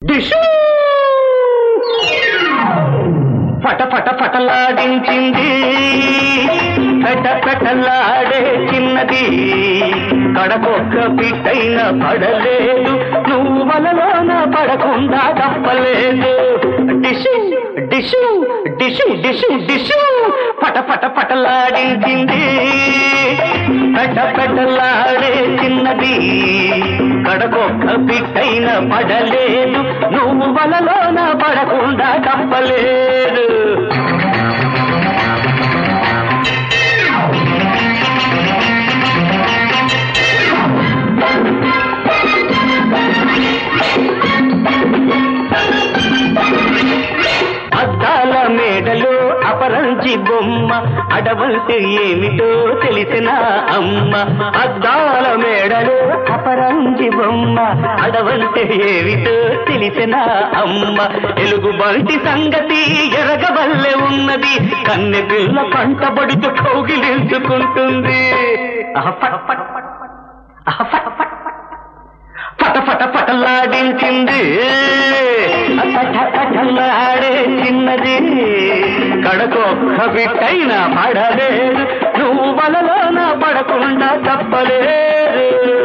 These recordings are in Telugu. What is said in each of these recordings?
డిషు పట పట పటలాడించింది పెట పెటలాడే చిన్నది కడకొక్క బిడ్డైన పడలేదు నువ్వు వలలోన పడకుండా తప్పలేదు డిషు డిషు డిషు డిషు డిషు పట పట పటలాడించింది పెట పెటలాడే చిన్నది కడకొక్క బిడ్డైన పడలేదు నువ్వు వలలోన పడకుండా తప్పలేదు అద్దాల మేడలో అపరంజి బొమ్మ అడవంటే ఏమిటో తెలిసిన అమ్మ అద్దాల మేడలో అపరంజి బొమ్మ అడవంటే ఏమిటో తెలిసిన అమ్మ ఎలుగు బంటి సంగతి ఎరగవల్లే ఉన్నది కన్నె పిల్ల కంటబడుతూ కౌగిలించుకుంటుంది ఆహ, ఫట్, ఫట్, ఫట్, ఫట్. ఆహ, ఫట్, ఫట్, ఫట్. పట పట పటలాడించింది పట పటలాడే చిన్నది కడకొక్క బిట్టైన పడలేదు నువ్వు వలలోన పడకుండా తప్పలేదు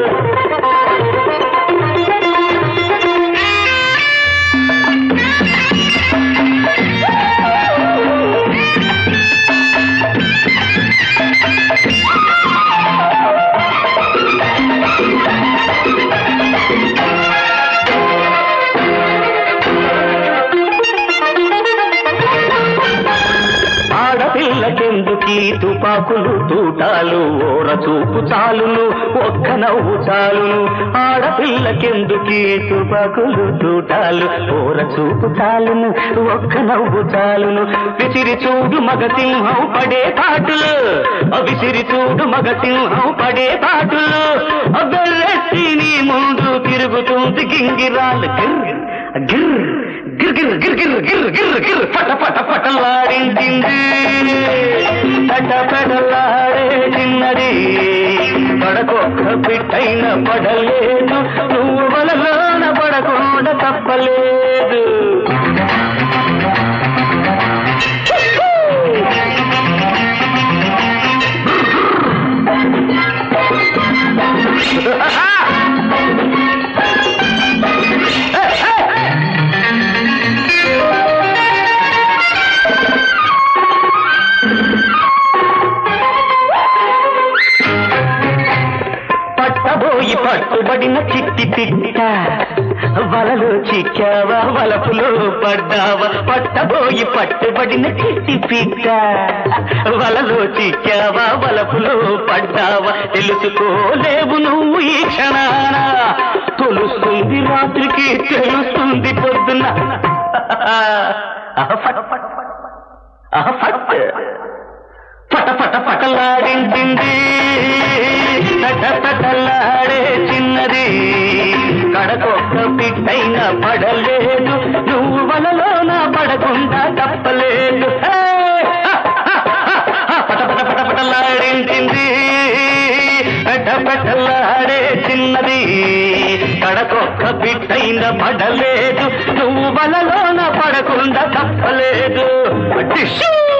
ఆడపిల్లకెందుకీ తుపాకులు తూటాలు ఓర చూపు చాలును ఒక్క నవ్వు చాలును ఆడపిల్లకెందుకీ తుపాకులు తూటాలు ఓర చూపు చాలును ఒక్క నవ్వు చాలును విసిరి చూడు మగ సింహం పడే పాటులు విసిరి చూడు మగ సింహం పడే పాటులు బెల్లెత్తి నీ ముందు తిరుగుతుంది గింగిరాలు గిర్ గిర్ గిర్ గిర్ గిర్ గిర్ గిర్ గిర్ పట పట పటలాడించింది పట పటలాడే చిన్నది పడకొక్క బిట్టైన పడలేదు నువ్వు వలలోన పడకుండా తప్పలేదు పట్టబోయి పట్టుబడిన చిట్టి పిట్ట వలలో చిక్కావా వలపులో పడ్డావా పట్టబోయి పట్టుబడిన చిట్టి పిట్ట వలలో చిక్కావా వలపులో పడ్డావా తెలుసుకోలేవు నువ్వు ఈ క్షణాన తొలుస్తుంది రాత్రికి తెలుస్తుంది పొద్దున ఆహ్, ఫట్, ఫట్, ఫట్, ఫట్. ఆహ్, ఫట్. పట పట పటలాడించింది పట పటలాడే చిన్నది కడకొక్క బిడ్డైన పడలేదు నువ్వు వలలోన పడకుండా తప్పలేదు హే! పట పట పట పటలాడించింది పట పటలాడే చిన్నది కడకొక్క బిడ్డైన పడలేదు నువ్వు వలలోన పడకుండా తప్పలేదు డిషూ